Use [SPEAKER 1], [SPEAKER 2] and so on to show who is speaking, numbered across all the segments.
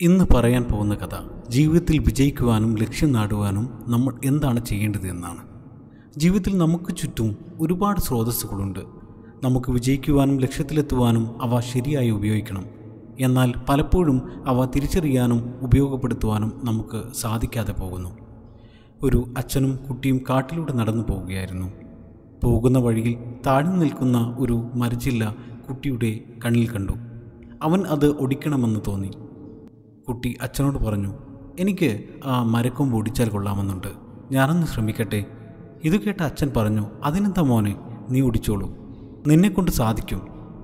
[SPEAKER 1] ഇന്ന് പറയാൻ പോകുന്ന കഥ ജീവിതത്തിൽ വിജയിക്കുവാനും ലക്ഷ്യം നാടുവാനും നമ്മൾ എന്താണ് ചെയ്യേണ്ടത് എന്നാണ് ജീവിതത്തിൽ നമുക്ക് ചുറ്റും ഒരുപാട് സ്രോതസ്സുകളുണ്ട് നമുക്ക് വിജയിക്കുവാനും ലക്ഷ്യത്തിലെത്തുവാനും അവ ശരിയായി ഉപയോഗിക്കണം എന്നാൽ പലപ്പോഴും അവ തിരിച്ചറിയാനും ഉപയോഗപ്പെടുത്തുവാനും നമുക്ക് സാധിക്കാതെ പോകുന്നു ഒരു അച്ഛനും കുട്ടിയും കാട്ടിലൂടെ നടന്നു പോവുകയായിരുന്നു പോകുന്ന വഴിയിൽ താഴ്ന്നു നിൽക്കുന്ന ഒരു മരച്ചില്ല കുട്ടിയുടെ കണ്ണിൽ കണ്ടു അവൻ അത് ഒടിക്കണമെന്ന് തോന്നി കുട്ടി അച്ഛനോട് പറഞ്ഞു എനിക്ക് ആ മരക്കൊമ്പ് ഒടിച്ചാൽ കൊള്ളാമെന്നുണ്ട് ഞാനൊന്ന് ശ്രമിക്കട്ടെ ഇത് കേട്ട അച്ഛൻ പറഞ്ഞു അതിനെന്താ മോനെ നീ ഒടിച്ചോളൂ നിന്നെക്കൊണ്ട് സാധിക്കും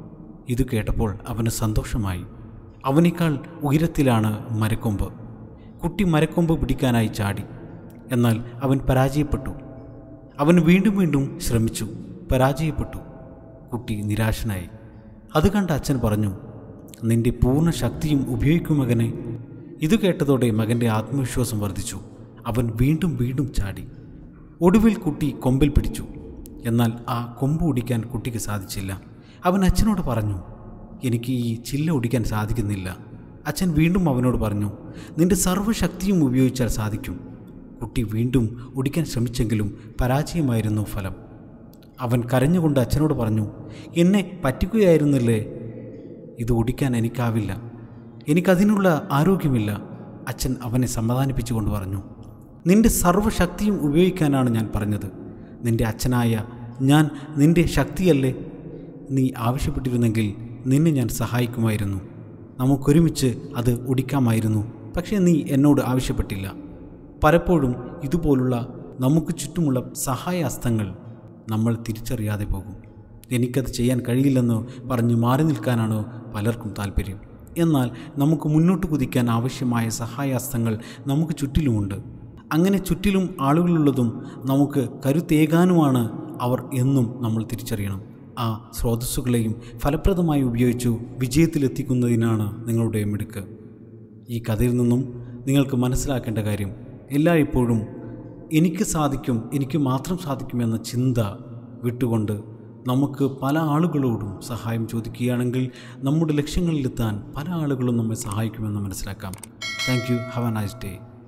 [SPEAKER 1] ഇത് കേട്ടപ്പോൾ അവന് സന്തോഷമായി അവനേക്കാൾ ഉയരത്തിലാണ് മരക്കൊമ്പ് കുട്ടി മരക്കൊമ്പ് പിടിക്കാനായി ചാടി എന്നാൽ അവൻ പരാജയപ്പെട്ടു അവൻ വീണ്ടും വീണ്ടും ശ്രമിച്ചു പരാജയപ്പെട്ടു കുട്ടി നിരാശനായി അത് കണ്ട അച്ഛൻ പറഞ്ഞു നിന്റെ പൂർണ്ണ ശക്തിയും ഉപയോഗിക്കും മകനെ ഇത് കേട്ടതോടെ മകൻ്റെ ആത്മവിശ്വാസം വർദ്ധിച്ചു അവൻ വീണ്ടും വീണ്ടും ചാടി ഒടുവിൽ കുട്ടി കൊമ്പിൽ പിടിച്ചു എന്നാൽ ആ കൊമ്പ് ഒടിക്കാൻ കുട്ടിക്ക് സാധിച്ചില്ല അവൻ അച്ഛനോട് പറഞ്ഞു എനിക്ക് ഈ ചില്ല ഒടിക്കാൻ സാധിക്കുന്നില്ല അച്ഛൻ വീണ്ടും അവനോട് പറഞ്ഞു നിന്റെ സർവ്വശക്തിയും ഉപയോഗിച്ചാൽ സാധിക്കും കുട്ടി വീണ്ടും ഒടിക്കാൻ ശ്രമിച്ചെങ്കിലും പരാജയമായിരുന്നു ഫലം അവൻ കരഞ്ഞുകൊണ്ട് അച്ഛനോട് പറഞ്ഞു എന്നെ പറ്റിക്കുകയായിരുന്നില്ലേ ഇത് ഒടിക്കാൻ എനിക്കാവില്ല എനിക്കതിനുള്ള ആരോഗ്യമില്ല അച്ഛൻ അവനെ സമാധാനിപ്പിച്ചുകൊണ്ട് പറഞ്ഞു നിന്റെ സർവ്വശക്തിയും ഉപയോഗിക്കാനാണ് ഞാൻ പറഞ്ഞത് നിന്റെ അച്ഛനായ ഞാൻ നിന്റെ ശക്തിയല്ലേ നീ ആവശ്യപ്പെട്ടിരുന്നെങ്കിൽ നിന്നെ ഞാൻ സഹായിക്കുമായിരുന്നു നമുക്കൊരുമിച്ച് അത് ഒടിക്കാമായിരുന്നു പക്ഷേ നീ എന്നോട് ആവശ്യപ്പെട്ടില്ല പലപ്പോഴും ഇതുപോലുള്ള നമുക്ക് ചുറ്റുമുള്ള സഹായഹസ്തങ്ങൾ നമ്മൾ തിരിച്ചറിയാതെ പോകും എനിക്കത് ചെയ്യാൻ കഴിയില്ലെന്ന് പറഞ്ഞ് മാറി നിൽക്കാനാണ് പലർക്കും താല്പര്യം എന്നാൽ നമുക്ക് മുന്നോട്ട് കുതിക്കാൻ ആവശ്യമായ സഹായഹസ്തങ്ങൾ നമുക്ക് ചുറ്റിലുമുണ്ട് അങ്ങനെ ചുറ്റിലും ആളുകളുള്ളതും നമുക്ക് കരുത്തേകാനുമാണ് അവർ എന്നും നമ്മൾ തിരിച്ചറിയണം ആ സ്രോതസ്സുകളെയും ഫലപ്രദമായി ഉപയോഗിച്ചു വിജയത്തിലെത്തിക്കുന്നതിനാണ് നിങ്ങളുടെ മിടുക്ക് ഈ കഥയിൽ നിന്നും നിങ്ങൾക്ക് മനസ്സിലാക്കേണ്ട കാര്യം എല്ലായ്പ്പോഴും എനിക്ക് സാധിക്കും എനിക്ക് മാത്രം സാധിക്കുമെന്ന ചിന്ത വിട്ടുകൊണ്ട് നമുക്ക് പല ആളുകളോടും സഹായം ചോദിക്കുകയാണെങ്കിൽ നമ്മുടെ ലക്ഷ്യങ്ങളിലെത്താൻ പല ആളുകളും നമ്മെ സഹായിക്കുമെന്ന് മനസ്സിലാക്കാം thank you have a nice day